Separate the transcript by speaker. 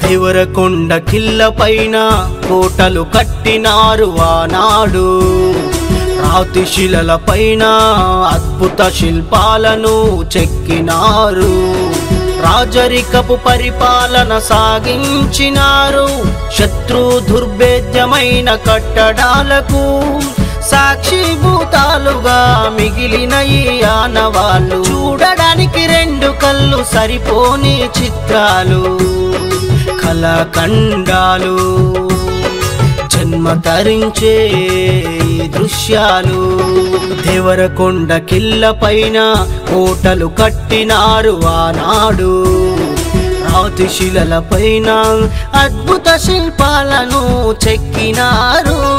Speaker 1: దేవరకొండ కిల్ల పైన కోటలు కట్టినారు ఆనాడు రాతి శిలల పైన అద్భుత శిల్పాలను చెక్కినారు రాజరికపు పరిపాలన సాగించినారు శత్రు దుర్భేద్యమైన కట్టడాలకు సాక్షిభూతాలుగా మిగిలిన ఈ ఆనవాళ్ళు చూడడానికి రెండు కళ్ళు సరిపోని చిత్రాలు కళాఖండాలు జన్మ తరించే ఈ దృశ్యాలు దేవరకొండ కిల్ల పైన కోటలు కట్టినారు ఆనాడు రాతి శిలల పైన అద్భుత శిల్పాలను చెక్కినారు